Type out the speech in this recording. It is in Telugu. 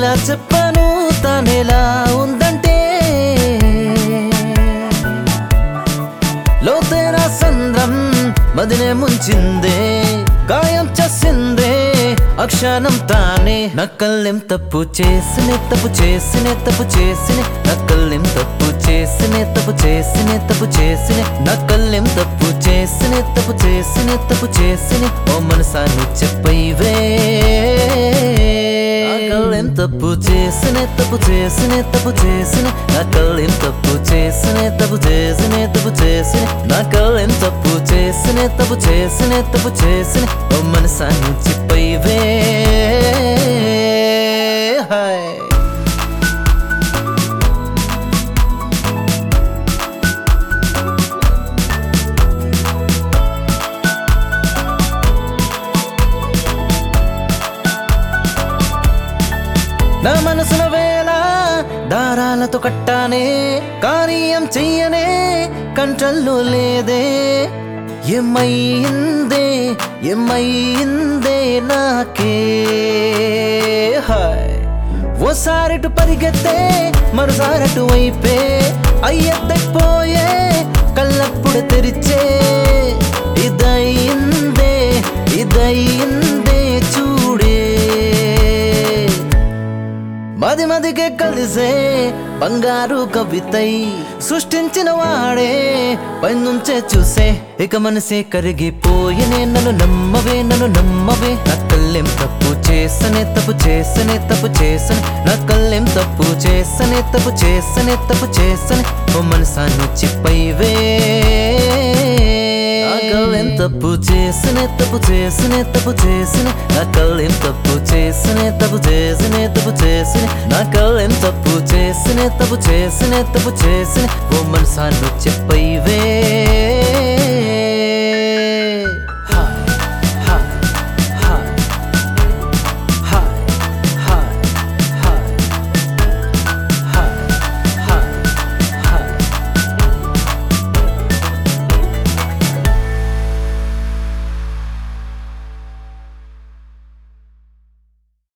ఎలా చెప్పను తానెలా ఉందంటే లోతైన సంద్రం మదినే ముంచిందే గాయం చేసిందే అక్షణం తానే నక్కల్లేం తప్పు చేసినే తప్పు చేసినే తప్పు చేసినే నక్కల్లేం తప్పు చేసినే తప్పు చేసినే తప్పు చేసినే నక్కల్లేం తప్పు చేసినే తప్పు చేసినే తప్పు చేసినే ఓ మనసాను చెప్పైవే నక్కల్లేం తప్పు చేసినే తప్పు చేసినే తప్పు చేసినే నక్కల్లేం తప్పు చేసినే తప్పు చేసినే తప్పు చేసినే నక్కల్లేం తప్పు చేసినే తప్పు చేసినే తప్పు చేసినే ఓ మనసాను చెప్పైవే హాయ్ నా మనసున వేళ దారాలతో కట్టానే కార్యం చెయ్యనే కంట్రల్లో లేదే ఏమైందే ఏమైందే నాకే హాయ్ ఓసారిటు పరిగెత్తే మరోసారటు వైపే అయ్యెత్తపోయే కళ్ళప్పుడు తెరిచే ఇదయిందే ఇదయిందే చూడే మది మదికే కలిసే బంగారు కవితై సృష్టించిన వాడే పైనుంచే చూసే ఇక మనసే కరిగిపోయినే నన్ను నమ్మవే నన్ను నమ్మవే నా కళ్ళెం తప్పు చేసనే తప్పు చేసనే తప్పు చేసనే నా కళ్ళెం తప్పు చేసనే తప్పు చేసనే తప్పు చేసనే ఓ మనసాను చిప్పైవే నాకల్లేం తప్పు చేసినే తప్పు చేసినే తప్పు చేసినే నాకల్లేం తప్పు చేసినే తప్పు చేసినే తప్పు చేసినే నాకల్లేం తప్పు చేసినే తప్పు చేసినే తప్పు చేసినే ఓ మనసాను చెప్పైవే